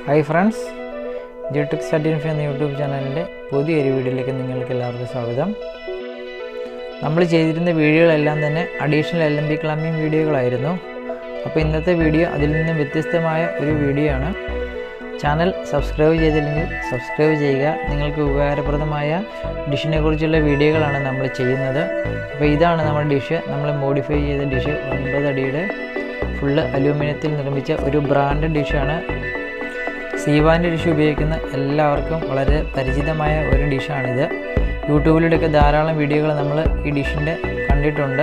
hi friends G Tech certify എന്ന YouTube ചാനലിൻ്റെ പുതിയൊരു വീഡിയോയിലേക്ക് നിങ്ങൾക്ക് എല്ലാവർക്കും സ്വാഗതം നമ്മൾ ചെയ്തിരുന്ന വീഡിയോകളെല്ലാം തന്നെ additional L M B clamping വീഡിയോകളായിരുന്നു അപ്പോൾ ഇന്നത്തെ വീഡിയോ അതിൽ നിന്നും വ്യത്യസ്തമായ ഒരു വീഡിയോ ആണ് ചാനൽ സബ്സ്ക്രൈബ് ചെയ്തില്ലെങ്കിൽ സബ്സ്ക്രൈബ് ചെയ്യുക നിങ്ങൾക്ക് ഉപകാരപ്രദമായ ഡിഷിനെ കുറിച്ചുള്ള വീഡിയോകളാണ് നമ്മൾ ചെയ്യുന്നത് അപ്പോൾ ഇതാണ് നമ്മുടെ ഡിഷ് നമ്മൾ മോഡിഫൈ ചെയ്ത ഡിഷ് ഒൻപത് അടിയുടെ ഫുള്ള് അലൂമിനിയത്തിൽ നിർമ്മിച്ച ഒരു ബ്രാൻഡ് ഡിഷാണ് സീവാൻ്റെ ഡിഷ് ഉപയോഗിക്കുന്ന എല്ലാവർക്കും വളരെ പരിചിതമായ ഒരു ഡിഷാണിത് യൂട്യൂബിലൂടെയൊക്കെ ധാരാളം വീഡിയോകൾ നമ്മൾ ഈ ഡിഷിൻ്റെ കണ്ടിട്ടുണ്ട്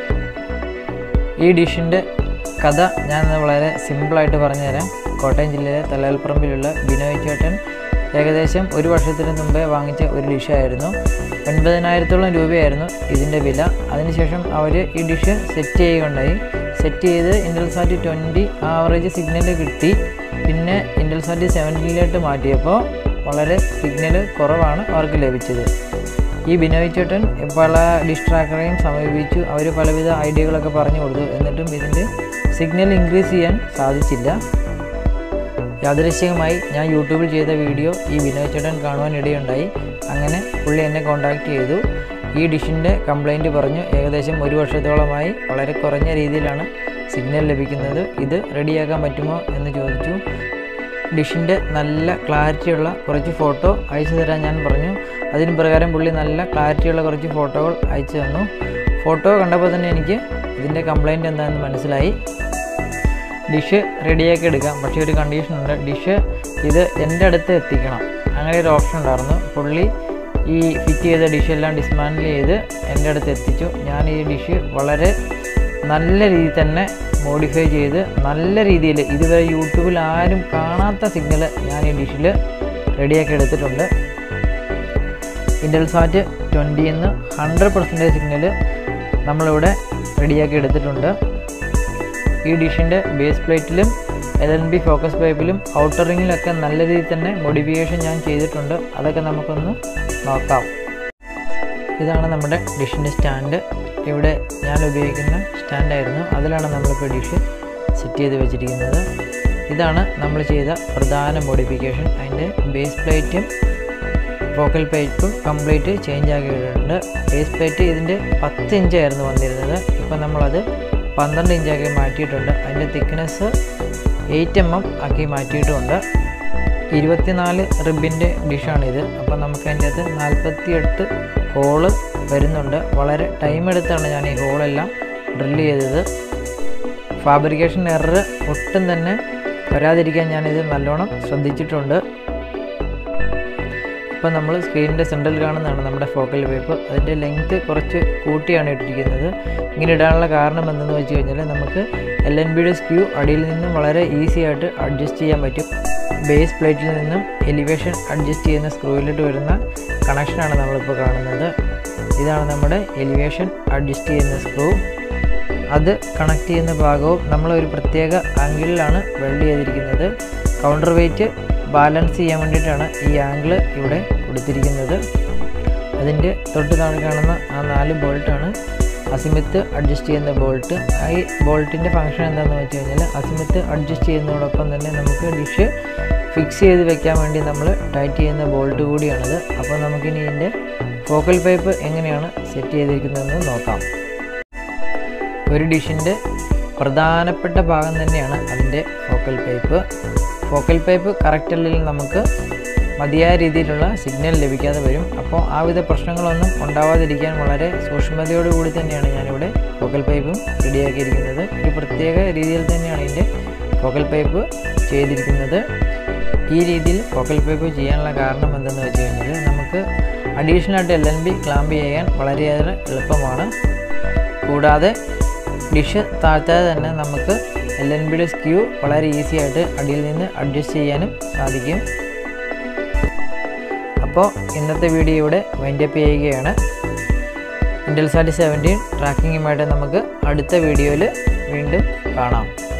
ഈ ഡിഷിൻ്റെ കഥ ഞാൻ വളരെ സിമ്പിളായിട്ട് പറഞ്ഞുതരാം കോട്ടയം ജില്ലയിലെ തലയാൽപ്പറമ്പിലുള്ള ബിനോയ് ചേട്ടൻ ഏകദേശം ഒരു വർഷത്തിന് മുമ്പേ വാങ്ങിച്ച ഒരു ഡിഷായിരുന്നു ഒൻപതിനായിരത്തോളം രൂപയായിരുന്നു ഇതിൻ്റെ വില അതിനുശേഷം അവർ ഈ ഡിഷ് സെറ്റ് ചെയ്യുകയുണ്ടായി സെറ്റ് ചെയ്ത് ഇൻഡൽസാറ്റ് ട്വൻറ്റി ആവറേജ് സിഗ്നൽ കിട്ടി പിന്നെ ഇൻഡൽസാറ്റ് സെവൻറ്റീനിലോട്ട് മാറ്റിയപ്പോൾ വളരെ സിഗ്നൽ കുറവാണ് അവർക്ക് ലഭിച്ചത് ഈ ബിനോയ് ചേട്ടൻ പല ഡിഷ് ട്രാക്കറെയും സമീപിച്ചു അവർ പലവിധ ഐഡിയകളൊക്കെ പറഞ്ഞു കൊടുത്തു എന്നിട്ടും ഇതിൻ്റെ സിഗ്നൽ ഇൻക്രീസ് ചെയ്യാൻ സാധിച്ചില്ല യാദൃശ്ചികമായി ഞാൻ യൂട്യൂബിൽ ചെയ്ത വീഡിയോ ഈ ബിനോയ് ചേട്ടൻ കാണുവാൻ ഇടയുണ്ടായി അങ്ങനെ പുള്ളി എന്നെ കോൺടാക്റ്റ് ചെയ്തു ഈ ഡിഷിൻ്റെ കംപ്ലൈൻറ്റ് പറഞ്ഞു ഏകദേശം ഒരു വർഷത്തോളമായി വളരെ കുറഞ്ഞ രീതിയിലാണ് സിഗ്നൽ ലഭിക്കുന്നത് ഇത് റെഡിയാക്കാൻ പറ്റുമോ എന്ന് ചോദിച്ചു ഡിഷിൻ്റെ നല്ല ക്ലാരിറ്റിയുള്ള കുറച്ച് ഫോട്ടോ അയച്ചു തരാൻ ഞാൻ പറഞ്ഞു അതിന് പ്രകാരം പുള്ളി നല്ല ക്ലാരിറ്റിയുള്ള കുറച്ച് ഫോട്ടോകൾ അയച്ചു തന്നു ഫോട്ടോ കണ്ടപ്പോൾ തന്നെ എനിക്ക് ഇതിൻ്റെ കംപ്ലൈൻറ്റ് എന്താണെന്ന് മനസ്സിലായി ഡിഷ് റെഡിയാക്കി എടുക്കാം പക്ഷേ ഒരു കണ്ടീഷനുണ്ട് ഡിഷ് ഇത് എൻ്റെ അടുത്ത് എത്തിക്കണം അങ്ങനെ ഒരു ഓപ്ഷൻ ഉണ്ടായിരുന്നു പുള്ളി ഈ ഫിറ്റ് ചെയ്ത ഡിഷെല്ലാം ഡിസ്മാൻഡിൽ ചെയ്ത് എൻ്റെ അടുത്ത് എത്തിച്ചു ഞാൻ ഈ ഡിഷ് വളരെ നല്ല രീതിയിൽ തന്നെ മോഡിഫൈ ചെയ്ത് നല്ല രീതിയിൽ ഇതുവരെ യൂട്യൂബിൽ ആരും കാണാത്ത സിഗ്നൽ ഞാൻ ഈ ഡിഷിൽ റെഡിയാക്കി എടുത്തിട്ടുണ്ട് ഇൻഡൽസാറ്റ് ട്വൻറ്റിയിൽ നിന്ന് ഹൺഡ്രഡ് പെർസെൻറ്റേജ് സിഗ്നൽ നമ്മളിവിടെ റെഡിയാക്കി എടുത്തിട്ടുണ്ട് ഈ ഡിഷിൻ്റെ ബേസ് പ്ലേറ്റിലും എൽ എൻ ബി ഫോക്കസ് പൈപ്പിലും ഔട്ടർ റിങ്ങിലൊക്കെ നല്ല രീതിയിൽ തന്നെ മോഡിഫിക്കേഷൻ ഞാൻ ചെയ്തിട്ടുണ്ട് അതൊക്കെ നമുക്കൊന്ന് നോക്കാം ഇതാണ് നമ്മുടെ ഡിഷിൻ്റെ സ്റ്റാൻഡ് ഇവിടെ ഞാൻ ഉപയോഗിക്കുന്ന സ്റ്റാൻഡായിരുന്നു അതിലാണ് നമ്മളിപ്പോൾ ഡിഷ് സെറ്റ് ചെയ്ത് വെച്ചിരിക്കുന്നത് ഇതാണ് നമ്മൾ ചെയ്ത പ്രധാന മോഡിഫിക്കേഷൻ അതിൻ്റെ ബേസ് പ്ലേറ്റും ഫോക്കൽ പൈപ്പും കംപ്ലീറ്റ് ചേഞ്ച് ആക്കിയിട്ടുണ്ട് ബേസ് പ്ലേറ്റ് ഇതിൻ്റെ പത്ത് ഇഞ്ചായിരുന്നു വന്നിരുന്നത് ഇപ്പോൾ നമ്മളത് പന്ത്രണ്ട് ഇഞ്ചാക്കി മാറ്റിയിട്ടുണ്ട് അതിൻ്റെ തിക്നെസ് എയ്റ്റ് എം എം ആക്കി മാറ്റിയിട്ടുമുണ്ട് ഇരുപത്തിനാല് റിബിൻ്റെ ഡിഷാണിത് അപ്പോൾ നമുക്ക് അതിൻ്റെ അകത്ത് നാൽപ്പത്തി എട്ട് ഹോള് വരുന്നുണ്ട് വളരെ ടൈം എടുത്താണ് ഞാൻ ഈ ഹോളെല്ലാം ഡ്രില്ല് ചെയ്തത് ഫാബ്രിക്കേഷൻ എറർ ഒട്ടും തന്നെ വരാതിരിക്കാൻ ഞാനിത് നല്ലോണം ശ്രദ്ധിച്ചിട്ടുണ്ട് ഇപ്പോൾ നമ്മൾ സ്ക്രീനിൻ്റെ സെൻട്രൽ കാണുന്നതാണ് നമ്മുടെ ഫോക്കൽ പൈപ്പ് അതിൻ്റെ ലെങ്ത്ത് കുറച്ച് കൂട്ടിയാണ് ഇട്ടിരിക്കുന്നത് ഇങ്ങനെ ഇടാനുള്ള കാരണം എന്തെന്ന് വെച്ച് കഴിഞ്ഞാൽ നമുക്ക് എൽ എൻ ബിയുടെ സ്ക്യൂ അടിയിൽ നിന്നും വളരെ ഈസി ആയിട്ട് അഡ്ജസ്റ്റ് ചെയ്യാൻ പറ്റും ബേസ് പ്ലേറ്റിൽ നിന്നും എലിവേഷൻ അഡ്ജസ്റ്റ് ചെയ്യുന്ന സ്ക്രൂയിലിട്ട് വരുന്ന കണക്ഷനാണ് നമ്മളിപ്പോൾ കാണുന്നത് ഇതാണ് നമ്മുടെ എലിവേഷൻ അഡ്ജസ്റ്റ് ചെയ്യുന്ന സ്ക്രൂ അത് കണക്ട് ചെയ്യുന്ന ഭാഗവും നമ്മൾ ഒരു പ്രത്യേക ആംഗിളിലാണ് വെൽഡ് ചെയ്തിരിക്കുന്നത് കൗണ്ടർ വെയിറ്റ് ബാലൻസ് ചെയ്യാൻ വേണ്ടിയിട്ടാണ് ഈ ആംഗിൾ ഇവിടെ കൊടുത്തിരിക്കുന്നത് അതിൻ്റെ തൊട്ട് താഴെ കാണുന്ന ആ നാല് ബോൾട്ടാണ് അസിമിത്ത് അഡ്ജസ്റ്റ് ചെയ്യുന്ന ബോൾട്ട് ഈ ബോൾട്ടിൻ്റെ ഫംഗ്ഷൻ എന്താണെന്ന് വെച്ച് കഴിഞ്ഞാൽ അസിമിത്ത് അഡ്ജസ്റ്റ് ചെയ്യുന്നതോടൊപ്പം തന്നെ നമുക്ക് ഡിഷ് ഫിക്സ് ചെയ്ത് വെക്കാൻ വേണ്ടി നമ്മൾ ടൈറ്റ് ചെയ്യുന്ന ബോൾട്ട് കൂടിയാണത് അപ്പോൾ നമുക്കിനി ഇതിൻ്റെ ഫോക്കൽ പൈപ്പ് എങ്ങനെയാണ് സെറ്റ് ചെയ്തിരിക്കുന്നതെന്ന് നോക്കാം ഒരു ഡിഷിൻ്റെ പ്രധാനപ്പെട്ട ഭാഗം തന്നെയാണ് അതിൻ്റെ focal pipe focal pipe correct അല്ലെങ്കിൽ നമുക്ക് മതിയായ രീതിയിലുള്ള സിഗ്നൽ ലഭിക്കാതെ വരും അപ്പോൾ ആ വിധ പ്രശ്നങ്ങളൊന്നും ഉണ്ടാവാതിരിക്കാൻ വളരെ സൂക്ഷ്മതയോടുകൂടി തന്നെയാണ് ഞാനിവിടെ ഫോക്കൽ പൈപ്പും റെഡിയാക്കിയിരിക്കുന്നത് ഒരു പ്രത്യേക രീതിയിൽ തന്നെയാണ് ഇതിൻ്റെ ഫോക്കൽ പൈപ്പ് ചെയ്തിരിക്കുന്നത് ഈ രീതിയിൽ ഫോക്കൽ പൈപ്പ് ചെയ്യാനുള്ള കാരണം എന്തെന്ന് വെച്ച് കഴിഞ്ഞാൽ നമുക്ക് അഡീഷണലായിട്ട് എൽ എൻ ബി ക്ലാമ്പ് ചെയ്യാൻ വളരെയേറെ എളുപ്പമാണ് കൂടാതെ ഡിഷ് താഴ്ത്താതെ തന്നെ നമുക്ക് എൽ എൻ ബിയുടെ സ്ക്യൂ വളരെ ഈസി ആയിട്ട് അടിയിൽ നിന്ന് അഡ്ജസ്റ്റ് ചെയ്യാനും സാധിക്കും അപ്പോൾ ഇന്നത്തെ വീഡിയോ ഇവിടെ വൈൻഡപ്പ് ചെയ്യുകയാണ് ഇൻഡൽസാറ്റ് സെവൻറ്റീൻ ട്രാക്കിങ്ങുമായിട്ട് നമുക്ക് അടുത്ത വീഡിയോയിൽ വീണ്ടും കാണാം